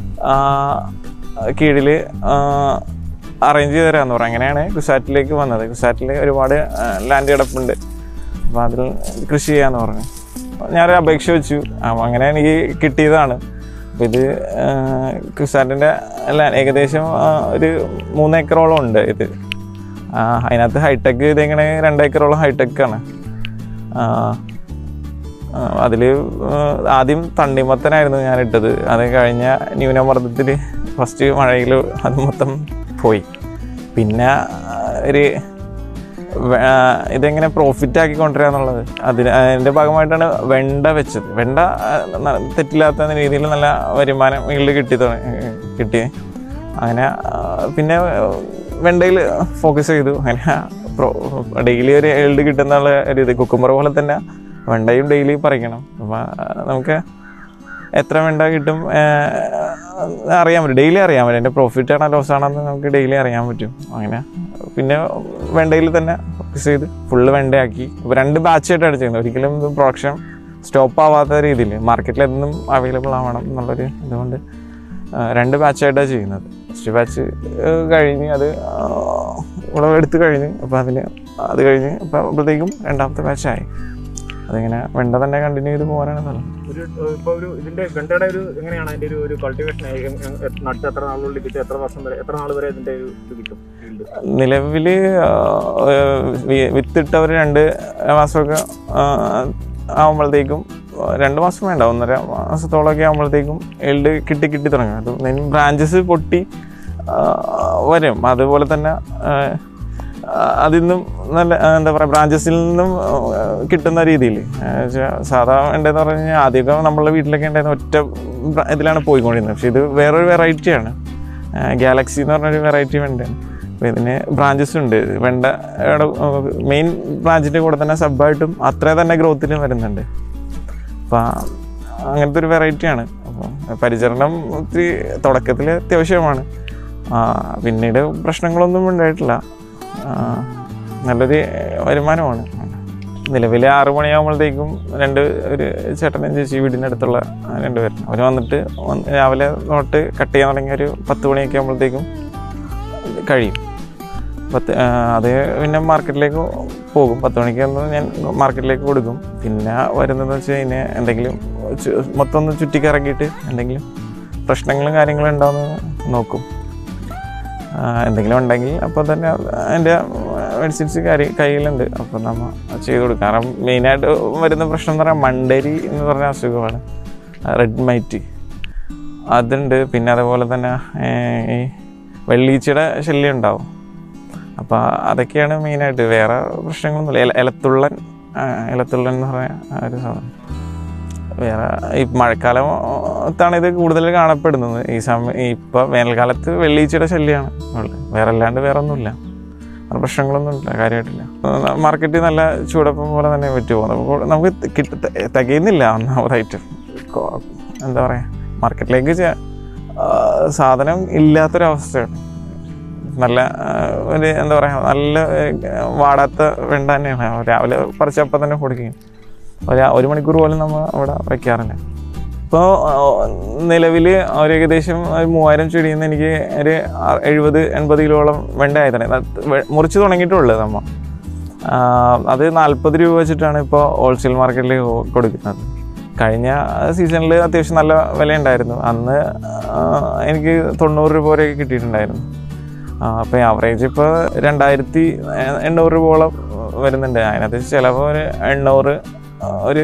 കീഴിൽ അറേഞ്ച് ചെയ്ത് തരാമെന്ന് പറഞ്ഞു അങ്ങനെയാണ് കുസാറ്റിലേക്ക് വന്നത് കുസാറ്റിൽ ഒരുപാട് ലാൻഡ് കിടപ്പുണ്ട് അപ്പോൾ അതിൽ കൃഷി ചെയ്യാന്ന് പറഞ്ഞു ഞാനൊരു അപേക്ഷ വെച്ചു അപ്പോൾ അങ്ങനെ എനിക്ക് കിട്ടിയതാണ് അപ്പോൾ ഇത് കുസാറ്റിൻ്റെ അല്ല ഏകദേശം ആ, ഒരു മൂന്ന് ഏക്കറോളം ഉണ്ട് ഇത് ആ, അതിനകത്ത് ഹൈടെക് ഇതിങ്ങനെ രണ്ട് ഏക്കറോളം ഹൈടെക് ആണ് അതിൽ ആദ്യം തണ്ണിമത്തനായിരുന്നു ഞാൻ ഇട്ടത് അത് കഴിഞ്ഞ ന്യൂനമർദ്ദത്തിൽ ഫസ്റ്റ് മഴയിൽ അത് മൊത്തം പോയി പിന്നെ ആ, ഒരു വെ- ആ, ഇതെങ്ങനെ പ്രോഫിറ്റ് ആക്കി കൊണ്ടുവരിക എന്നുള്ളത് അതിന് അതിൻ്റെ ഭാഗമായിട്ടാണ് വെണ്ട വെച്ചത് വെണ്ട ആ, ന- തെറ്റില്ലാത്ത രീതിയിൽ നല്ല വരുമാനം വീട്ടിൽ കിട്ടി തുടങ്ങി കിട്ടി അങ്ങനെ ആ, പിന്നെ വെണ്ടയിൽ ഫോക്കസ് ചെയ്തു അങ്ങനെ ഡെയിലി ഒരു എൽഡ് കിട്ടുന്നുള്ള ഒരു ഇത് കുക്കുമ്പർ പോലെ തന്നെ വെണ്ടയും ഡെയിലി പറിക്കണം അപ്പം നമുക്ക് എത്ര വെണ്ട കിട്ടും ഏഹ് അറിയാൻ പറ്റും ഡെയിലി അറിയാൻ പറ്റും എൻ്റെ പ്രോഫിറ്റ് ആണോ ലോസ് ആണെന്ന് നമുക്ക് ഡെയിലി അറിയാൻ പറ്റും അങ്ങനെ പിന്നെ വെണ്ടയിൽ തന്നെ ഫോക്കസ് ചെയ്ത് ഫുള്ള് വെണ്ടയാക്കി ഇപ്പോൾ രണ്ട് ബാച്ചായിട്ടാണ് ചെയ്യുന്നത് ഒരിക്കലും ഇത് പ്രൊഡക്ഷൻ സ്റ്റോപ്പ് ആവാത്ത രീതിയിൽ മാർക്കറ്റിൽ എന്നും അവൈലബിൾ ആവണം എന്നുള്ളൊരു ഇതുകൊണ്ട് ആ, രണ്ട് ബാച്ചായിട്ടാണ് ചെയ്യുന്നത് ഫസ്റ്റ് ബാച്ച് കഴിഞ്ഞ് അത് ആ, വിളവെടുത്ത് കഴിഞ്ഞ് അപ്പോൾ അതിന് അത് കഴിഞ്ഞ് അപ്പോൾ അപ്പോഴത്തേക്കും രണ്ടാമത്തെ ബാച്ചായി അതിങ്ങനെ വെണ്ട തന്നെ കണ്ടിന്യൂ ചെയ്ത് പോകാനാണ് സ്ഥലം ഒരു ഇപ്പൊ ഒരു ഇതിന്റെ ഗണ്ടയുടെ ഒരു എങ്ങനെയാണ് അതിന്റെ ഒരു ഒരു കൾട്ടിവേഷൻ നട്ട് എത്ര നാളുള്ളിൽ കിട്ടും എത്ര വർഷം വരെ എത്ര നാൾ വരെ ഇതിന്റെ ഒരു ഇത് കിട്ടും yield? നിലവിൽ വിത്തിട്ട ഒരു രണ്ട് മാസമൊക്കെ ആകുമ്പോഴത്തേക്കും രണ്ട് മാസം വേണ്ട ഒന്നര മാസത്തോളമൊക്കെ ആകുമ്പോഴത്തേക്കും എൽഡ് കിട്ടി കിട്ടി തുടങ്ങും അത് ബ്രാഞ്ചസ് പൊട്ടി ആ, വരും അതുപോലെ തന്നെ ആ, അതിൽ നിന്നും നല്ല ആ, എന്താ പറയുക ബ്രാഞ്ചസിൽ നിന്നും ആ, കിട്ടുന്ന രീതിയിൽ സാധാ ഉണ്ടെന്ന് പറഞ്ഞു കഴിഞ്ഞാൽ ആദ്യമൊക്കെ നമ്മളെ വീട്ടിലൊക്കെ ഉണ്ടായിരുന്ന ഒറ്റ ബ്ര- ഇതിലാണ് പോയിക്കൊണ്ടിരുന്നത് പക്ഷെ ഇത് വേറൊരു വെറൈറ്റിയാണ് ഗാലക്സി എന്ന് പറഞ്ഞൊരു വെറൈറ്റി വെണ്ടയാണ് അപ്പോൾ ഇതിന് ബ്രാഞ്ചസ് ഉണ്ട് വെണ്ടയുടെ മെയിൻ ബ്രാഞ്ചിൻ്റെ കൂടെ തന്നെ സബായിട്ടും അത്ര തന്നെ ഗ്രോത്തിലും വരുന്നുണ്ട് അപ്പം അങ്ങനത്തെ ഒരു വെറൈറ്റിയാണ് അപ്പം പരിചരണം ഒത്തിരി തുടക്കത്തിൽ അത്യാവശ്യമാണ് ആ, പിന്നീട് പ്രശ്നങ്ങളൊന്നും ഉണ്ടായിട്ടില്ല ആ, നല്ലൊരു വരുമാനമാണ് നിലവിൽ ആറു മണിയാകുമ്പോഴത്തേക്കും രണ്ട് ഒരു ചേട്ടനും ചേച്ചി വീടിൻ്റെ അടുത്തുള്ള രണ്ട് പേര് അവർ വന്നിട്ട് വന്ന് രാവിലെ തൊട്ട് കട്ട് ചെയ്യാൻ തുടങ്ങിയ ഒരു പത്ത് മണിയൊക്കെ ആകുമ്പോഴത്തേക്കും കഴിയും പത്ത് ആ, അത് പിന്നെ മാർക്കറ്റിലേക്ക് പോകും പത്ത് മണിക്ക് വന്ന് ഞാൻ മാർക്കറ്റിലേക്ക് കൊടുക്കും പിന്നെ വരുന്നതെന്ന് വെച്ച് കഴിഞ്ഞാൽ എന്തെങ്കിലും ചു- മൊത്തം ഒന്ന് ചുറ്റിക്കറങ്ങിയിട്ട് എന്തെങ്കിലും പ്രശ്നങ്ങളും കാര്യങ്ങളും ഉണ്ടാവുമെന്ന് നോക്കും ആ, എന്തെങ്കിലും ഉണ്ടെങ്കിൽ അപ്പോൾ തന്നെ അതിൻ്റെ മെഡിസിൻസ് കാര്യം കയ്യിലുണ്ട് അപ്പോൾ നമ്മൾ ചെയ്ത് കൊടുക്കും കാരണം മെയിനായിട്ട് വരുന്ന പ്രശ്നം എന്ന് പറഞ്ഞാൽ മണ്ടരി എന്ന് പറഞ്ഞ അസുഖമാണ് റെഡ് മൈറ്റ് അതുണ്ട് പിന്നെ അതുപോലെ തന്നെ ഏ, ഈ വെള്ളീച്ചയുടെ ശല്യം ഉണ്ടാവും അപ്പോൾ അതൊക്കെയാണ് മെയിനായിട്ട് വേറെ പ്രശ്നങ്ങളൊന്നുമില്ല ഇല ഇലത്തുള്ളൻ ആ, ഇലത്തുള്ളൻ എന്ന് പറഞ്ഞ ആ ഒരു സാധനം വേറെ ഈ മഴക്കാലത്താണ് ഇത് കൂടുതൽ കാണപ്പെടുന്നത് ഈ സമയം ഇപ്പോൾ വേനൽക്കാലത്ത് വെള്ളീച്ചയുടെ ശല്യമാണ് ഉള്ളത് വേറെ അല്ലാണ്ട് വേറെ ഒന്നുമില്ല വേറെ പ്രശ്നങ്ങളൊന്നും ഇല്ല കാര്യമായിട്ടില്ല മാർക്കറ്റിൽ നല്ല ചൂടപ്പം പോലെ തന്നെ പറ്റുമോ നമുക്ക് നമുക്ക് കിട്ട തികയുന്നില്ല ഒന്നാമത് ഐറ്റം എന്താ പറയുക മാർക്കറ്റിലേക്ക് ചെ- ആ, സാധനം ഇല്ലാത്തൊരവസ്ഥയാണ് നല്ല ആ, ഒരു എന്താ പറയുക നല്ല ആ, വാടാത്ത വെണ്ട തന്നെയാണ് രാവിലെ പറിച്ചപ്പം തന്നെ കൊടുക്കുകയും ഒരു ഒരു മണിക്കൂർ പോലും നമ്മൾ അവിടെ വയ്ക്കാറില്ല ഇപ്പോൾ നിലവിൽ ഒരു ഏകദേശം ഒരു മൂവായിരം ചെടിയിൽ നിന്ന് എനിക്ക് ഒരു ആ- എഴുപത് എൺപത് കിലോളം വെണ്ട ആയതാണ് മുറിച്ച് തുടങ്ങിയിട്ടുള്ളത് നമ്മൾ ആ, അത് നാൽപ്പത് രൂപ വെച്ചിട്ടാണ് ഇപ്പോൾ ഹോൾസെയിൽ മാർക്കറ്റിൽ കൊടുക്കുന്നത് കഴിഞ്ഞ സീസണിൽ അത്യാവശ്യം നല്ല വില ഉണ്ടായിരുന്നു അന്ന് ആ, എനിക്ക് തൊണ്ണൂറ് രൂപ വരെ കിട്ടിയിട്ടുണ്ടായിരുന്നു അപ്പോൾ ആവറേജ് ഇപ്പോൾ രണ്ടായിരത്തി എണ്ണൂറ് രൂപയോളം വരുന്നുണ്ട് അതിനകത്ത് ചിലപ്പോൾ ഒരു എണ്ണൂറ് ആ, ഒരു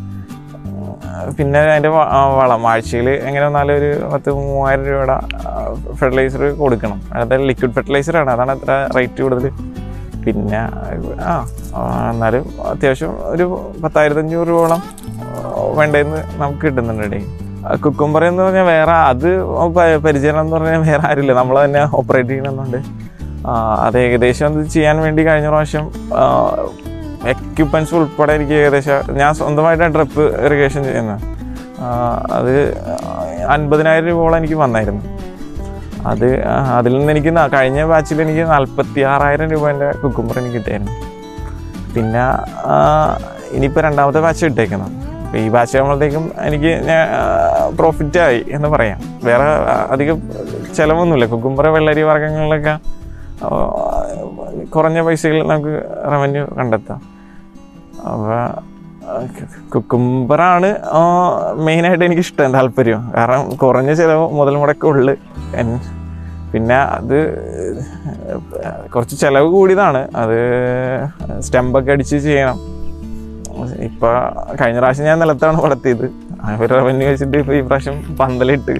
ആ, പിന്നെ അതിൻ്റെ വ- ആ, വളം ആഴ്ചയിൽ എങ്ങനെ വന്നാലും ഒരു പത്ത് മൂവായിരം രൂപയുടെ ഫെർട്ടിലൈസർ കൊടുക്കണം അതായത് ലിക്വിഡ് ഫെർട്ടിലൈസറാണ് അതാണ് അത്ര റേറ്റ് കൂടുതൽ പിന്നെ ആ ആ, എന്നാലും അത്യാവശ്യം ഒരു പത്തായിരത്തഞ്ഞൂറ് രൂപയോളം വേണ്ടതെന്ന് നമുക്ക് കിട്ടുന്നുണ്ട് ഇടയിൽ കുക്കുംബർ എന്ന് പറഞ്ഞാൽ വേറെ അത് പ- പരിചരണം എന്ന് പറഞ്ഞാൽ വേറെ ആരില്ല നമ്മൾ തന്നെ ഓപ്പറേറ്റ് ചെയ്യണമെന്നുണ്ട് ആ, അത് ഏകദേശം അത് ചെയ്യാൻ വേണ്ടി കഴിഞ്ഞ പ്രാവശ്യം ആ, എക്യുപ്മെൻറ്റ്സ് ഉൾപ്പെടെ എനിക്ക് ഏകദേശം ഞാൻ സ്വന്തമായിട്ടാണ് ഡ്രിപ്പ് ഇറിഗേഷൻ ചെയ്യുന്നത് ആ, അത് അൻപതിനായിരം രൂപയോളം എനിക്ക് വന്നായിരുന്നു അത് ആ, അതിൽ നിന്ന് എനിക്ക് ന- കഴിഞ്ഞ ബാച്ചിൽ എനിക്ക് നാൽപ്പത്തി ആറായിരം രൂപേൻ്റെ കുക്കുമ്പർ എനിക്ക് കിട്ടിയായിരുന്നു പിന്നെ ആ, ഇനിയിപ്പോൾ രണ്ടാമത്തെ ബാച്ച് ഇട്ടേക്കണം അപ്പോൾ ഈ ബാച്ച് ആകുമ്പോഴത്തേക്കും എനിക്ക് പ്രോഫിറ്റ് ആയി എന്ന് പറയാം വേറെ ആ, അധികം ചിലവൊന്നുമില്ല കുക്കുമ്പർ വെള്ളരി വർഗ്ഗങ്ങളിലൊക്കെ ആ, കുറഞ്ഞ പൈസയിൽ നമുക്ക് റവന്യൂ കണ്ടെത്താം അപ്പോൾ കുക്കുംബറാണ് മെയിനായിട്ട് എനിക്ക് ഇഷ്ടം താല്പര്യം കാരണം കുറഞ്ഞ ചിലവ് മുതൽ മുടക്കുള്ളു പിന്നെ അത് കുറച്ച് ചിലവ് കൂടിയതാണ് അത് സ്റ്റെമ്പൊക്കെ അടിച്ച് ചെയ്യണം ഇപ്പം കഴിഞ്ഞ പ്രാവശ്യം ഞാൻ നിലത്താണ് വളർത്തിയത് ഒരു റവന്യൂ വെച്ചിട്ട് ഇപ്പോൾ ഈ പ്രാവശ്യം പന്തലിട്ട്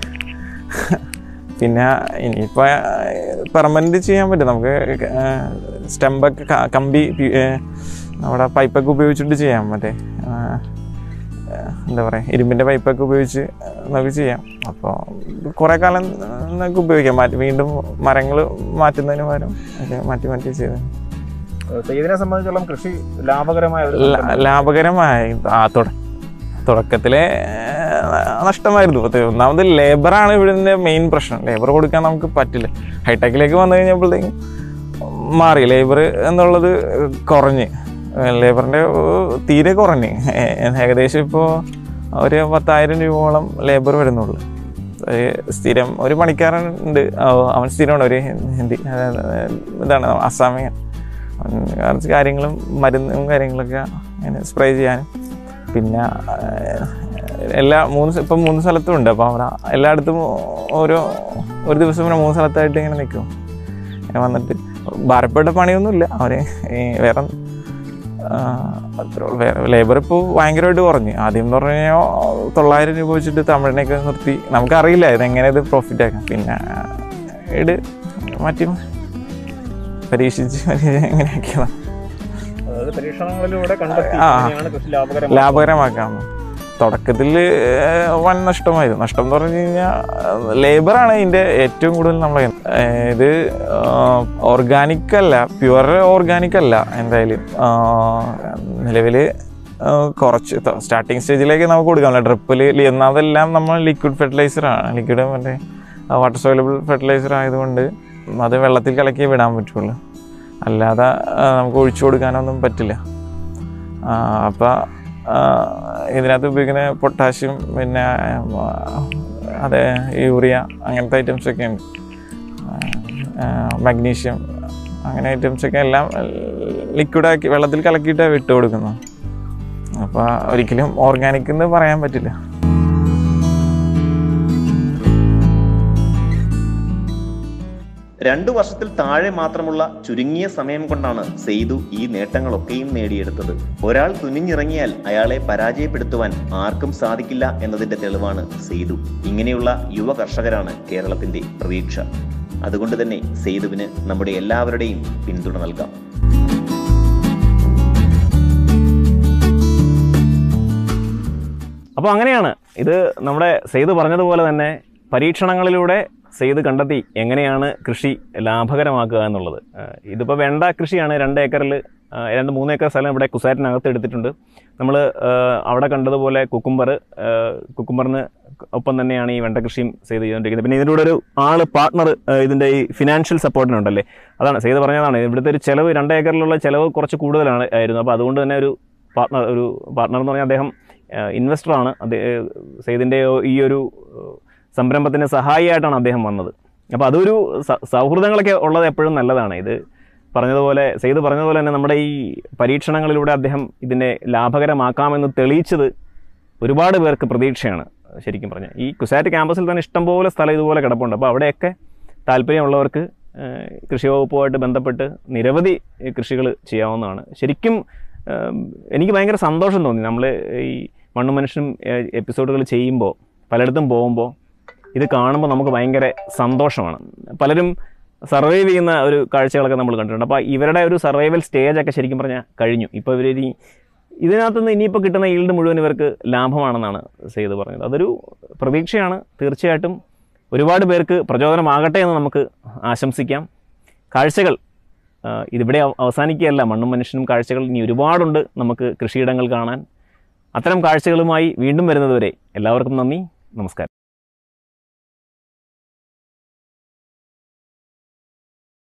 പിന്നെ ഇനിയിപ്പോൾ പെർമനൻറ്റ് ചെയ്യാൻ പറ്റും നമുക്ക് സ്റ്റെമ്പൊക്കെ ക- കമ്പി പി- ഏ, നമ്മുടെ പൈപ്പൊക്കെ ഉപയോഗിച്ചിട്ട് ചെയ്യാം മറ്റേ ആ, എന്താ പറയുക ഇരുമ്പിൻ്റെ പൈപ്പൊക്കെ ഉപയോഗിച്ച് നമുക്ക് ചെയ്യാം അപ്പോൾ കുറേ കാലം നമുക്ക് ഉപയോഗിക്കാം മാറ്റി വീണ്ടും മരങ്ങൾ മാറ്റുന്നതിന് പകരം ഒക്കെ മാറ്റി മാറ്റി ചെയ്ത് സെയ്തിനെ സംബന്ധിച്ചോളം കൃഷി ലാഭകരമായ ഒരു ല- ലാഭകരമായി ആ തുട തുടക്കത്തിലെ ആ, നഷ്ടമായിരുന്നു ഇപ്പത്തെ ഒന്നാമത് ലേബറാണ് ഇവിടുത്തെ മെയിൻ പ്രശ്നം ലേബർ കൊടുക്കാൻ നമുക്ക് പറ്റില്ല ഹൈടെക്കിലേക്ക് വന്നു കഴിഞ്ഞപ്പോഴത്തേക്കും മാറി ലേബർ എന്നുള്ളത് കുറഞ്ഞ് ലേബറിൻ്റെ തീരെ കുറഞ്ഞ് ഏ- ഏകദേശം ഇപ്പോൾ ഒരു പത്തായിരം രൂപയോളം ലേബർ വരുന്നുള്ളൂ ഒരു സ്ഥിരം ഒരു പണിക്കാരൻ ഉണ്ട് അവ- അവൻ സ്ഥിരമാണ് ഒരു ഹിന്ദി അതായത് ഇതാണ് അസാമിയൻ അവൻ കുറച്ച് കാര്യങ്ങളും മരുന്നും കാര്യങ്ങളൊക്കെ അങ്ങനെ സ്പ്രേ ചെയ്യാനും പിന്നെ ആ, എല്ലാ മൂന്ന് സ്ഥ- ഇപ്പം മൂന്ന് സ്ഥലത്തും ഉണ്ട് അപ്പോൾ അവിടെ എല്ലായിടത്തും ഓരോ ഒരു ദിവസം പിന്നെ മൂന്ന് സ്ഥലത്തായിട്ട് ഇങ്ങനെ നിൽക്കും ഇങ്ങനെ വന്നിട്ട് ഭാരപ്പെട്ട പണിയൊന്നുമില്ല അവർ വേറെ ആ, അത്രേ ഉള്ളൂ. വേറെ ലേബർ ഇപ്പോൾ ഭയങ്കരമായിട്ട് കുറഞ്ഞു ആദ്യം എന്ന് പറഞ്ഞു കഴിഞ്ഞാൽ തൊള്ളായിരം രൂപ വെച്ചിട്ട് തമിഴിനെയൊക്കെ നിർത്തി നമുക്കറിയില്ല ഇതെങ്ങനെ ഇത് പ്രോഫിറ്റ് ആക്കാം പിന്നെ ഇത് മാറ്റി പരീക്ഷിച്ച് പരീക്ഷിച്ച് എങ്ങനെയൊക്കെയാണ് അതായത് പരീക്ഷണങ്ങളിലൂടെ കണ്ടെത്തി ആ. എങ്ങനെയാണ് കൃഷി ലാഭകരമായ ലാഭകരമാക്കാം തുടക്കത്തിൽ വൻ നഷ്ടമായിരുന്നു നഷ്ടം എന്ന് പറഞ്ഞു കഴിഞ്ഞാൽ ലേബറാണ് ഇതിൻ്റെ ഏറ്റവും കൂടുതൽ നമ്മൾ ഇത് ഓർഗാനിക് അല്ല പ്യുവർ ഓർഗാനിക് അല്ല എന്തായാലും നിലവിൽ കുറച്ച് സ്റ്റാർട്ടിങ് സ്റ്റേജിലേക്ക് നമുക്ക് കൊടുക്കാം ഡ്രിപ്പിൽ അതെല്ലാം നമ്മൾ ലിക്വിഡ് ഫെർട്ടിലൈസറാണ് ലിക്വിഡ് മറ്റേ വാട്ടർ സോലബിൾ ഫെർട്ടിലൈസർ ആയതുകൊണ്ട് അത് വെള്ളത്തിൽ കലക്കി വിടാൻ പറ്റുള്ളൂ അല്ലാതെ ആ, നമുക്ക് ഒഴിച്ചു കൊടുക്കാനൊന്നും പറ്റില്ല അപ്പം ഇതിനകത്ത് ഉപയോഗിക്കുന്ന പൊട്ടാഷ്യം പിന്നെ ആ, അതെ യൂറിയ അങ്ങനത്തെ ഐറ്റംസ് ഒക്കെ ഉണ്ട് മഗ്നീഷ്യം അങ്ങനെ ഐറ്റംസ് ഒക്കെ എല്ലാം ലിക്വിഡാക്കി വെള്ളത്തിൽ കലക്കിയിട്ടാണ് വിട്ട് കൊടുക്കുന്നത് അപ്പോൾ ഒരിക്കലും ഓർഗാനിക് എന്ന് പറയാൻ പറ്റില്ല രണ്ടു വർഷത്തിൽ താഴെ മാത്രമുള്ള ചുരുങ്ങിയ സമയം കൊണ്ടാണ് സെയ്തു ഈ നേട്ടങ്ങളൊക്കെയും നേടിയെടുത്തത് ഒരാൾ തുനിഞ്ഞിറങ്ങിയാൽ അയാളെ പരാജയപ്പെടുത്തുവാൻ ആർക്കും സാധിക്കില്ല എന്നതിന്റെ തെളിവാണ് സെയ്തു ഇങ്ങനെയുള്ള യുവ കർഷകരാണ് കേരളത്തിന്റെ പ്രതീക്ഷ അതുകൊണ്ട് തന്നെ സെയ്തുവിന് നമ്മുടെ എല്ലാവരുടെയും പിന്തുണ നൽകാം അപ്പോൾ അങ്ങനെയാണ് ഇത് നമ്മുടെ സെയ്ത് പറഞ്ഞതുപോലെ തന്നെ പരീക്ഷണങ്ങളിലൂടെ സെയ്ത് കണ്ടെത്തി എങ്ങനെയാണ് കൃഷി ലാഭകരമാക്കുക എന്നുള്ളത് ആഹ് ഇതിപ്പോൾ വെണ്ട കൃഷിയാണ് രണ്ട് ഏക്കറിൽ ആഹ് രണ്ട് മൂന്ന് ഏക്കർ സ്ഥലം ഇവിടെ കുസാറ്റിനകത്ത് എടുത്തിട്ടുണ്ട് നമ്മൾ അവിടെ കണ്ടതുപോലെ കുക്കുംബർ കുക്കുംബറിന് ഒപ്പം തന്നെയാണ് ഈ വെണ്ട കൃഷിയും ചെയ്ത് ചെയ്തുകൊണ്ടിരിക്കുന്നത് പിന്നെ ഇതിൻ്റെ കൂടെ ഒരു ആള് പാർട്ണർ ഇതിൻ്റെ ഈ ഫിനാൻഷ്യൽ സപ്പോർട്ടിനുണ്ടല്ലേ അതാണ് ചെയ്ത് പറഞ്ഞതാണ് ഇവിടുത്തെ ഒരു ചിലവ് രണ്ട് ഏക്കറിലുള്ള ചിലവ് കുറച്ച് കൂടുതലാണ് ആയിരുന്നു അപ്പോൾ അതുകൊണ്ട് തന്നെ ഒരു പാർട്ണർ ഒരു പാർട്ണർ എന്ന് പറഞ്ഞാൽ അദ്ദേഹം ഇൻവെസ്റ്ററാണ് അദ്ദേഹം സെയ്തിൻ്റെ ഈ ഒരു ഏഹ്, സംരംഭത്തിന് സഹായിയായിട്ടാണ് അദ്ദേഹം വന്നത് അപ്പോൾ അതൊരു സ- സൗഹൃദങ്ങളൊക്കെ ഉള്ളത് എപ്പോഴും നല്ലതാണ് ഇത് പറഞ്ഞതുപോലെ സെയ്ത് പറഞ്ഞതുപോലെ തന്നെ നമ്മുടെ ഈ പരീക്ഷണങ്ങളിലൂടെ അദ്ദേഹം ഇതിനെ ലാഭകരമാക്കാമെന്ന് തെളിയിച്ചത് ഒരുപാട് പേർക്ക് പ്രതീക്ഷയാണ് ശരിക്കും പറഞ്ഞാൽ ഈ കുസാറ്റ് ക്യാമ്പസിൽ തന്നെ ഇഷ്ടംപോലെ സ്ഥലം ഇതുപോലെ കിടപ്പുണ്ട് അപ്പോൾ അവിടെയൊക്കെ താല്പര്യമുള്ളവർക്ക് ഏഹ്, കൃഷി വകുപ്പുമായിട്ട് ബന്ധപ്പെട്ട് നിരവധി കൃഷികൾ ചെയ്യാവുന്നതാണ് ശരിക്കും ഏഹ്, എനിക്ക് ഭയങ്കര സന്തോഷം തോന്നി നമ്മൾ ഈ മണ്ണു മനുഷ്യനും എപ്പിസോഡുകൾ ചെയ്യുമ്പോൾ പലയിടത്തും പോകുമ്പോൾ ഇത് കാണുമ്പോൾ നമുക്ക് ഭയങ്കര സന്തോഷമാണ് പലരും സർവൈവ് ചെയ്യുന്ന ഒരു കാഴ്ചകളൊക്കെ നമ്മൾ കണ്ടിട്ടുണ്ട് അപ്പോൾ ഇവരുടെ ഒരു സർവൈവൽ സ്റ്റേജൊക്കെ ശരിക്കും പറഞ്ഞാൽ കഴിഞ്ഞു ഇപ്പോൾ ഇവർ ഇനി ഇതിനകത്തുനിന്ന് ഇനിയിപ്പോൾ കിട്ടുന്ന ഈൽഡ് മുഴുവൻ ഇവർക്ക് ലാഭമാണെന്നാണ് സെയ്ത് പറഞ്ഞത് അതൊരു പ്രതീക്ഷയാണ് തീർച്ചയായിട്ടും ഒരുപാട് പേർക്ക് പ്രചോദനമാകട്ടെ എന്ന് നമുക്ക് ആശംസിക്കാം കാഴ്ചകൾ ആ, ഇതിവിടെ അവ- അവസാനിക്കുകയല്ല മണ്ണും മനുഷ്യനും കാഴ്ചകൾ ഇനി ഒരുപാടുണ്ട് നമുക്ക് കൃഷിയിടങ്ങൾ കാണാൻ അത്തരം കാഴ്ചകളുമായി വീണ്ടും വരുന്നതുവരെ എല്ലാവർക്കും നന്ദി നമസ്കാരം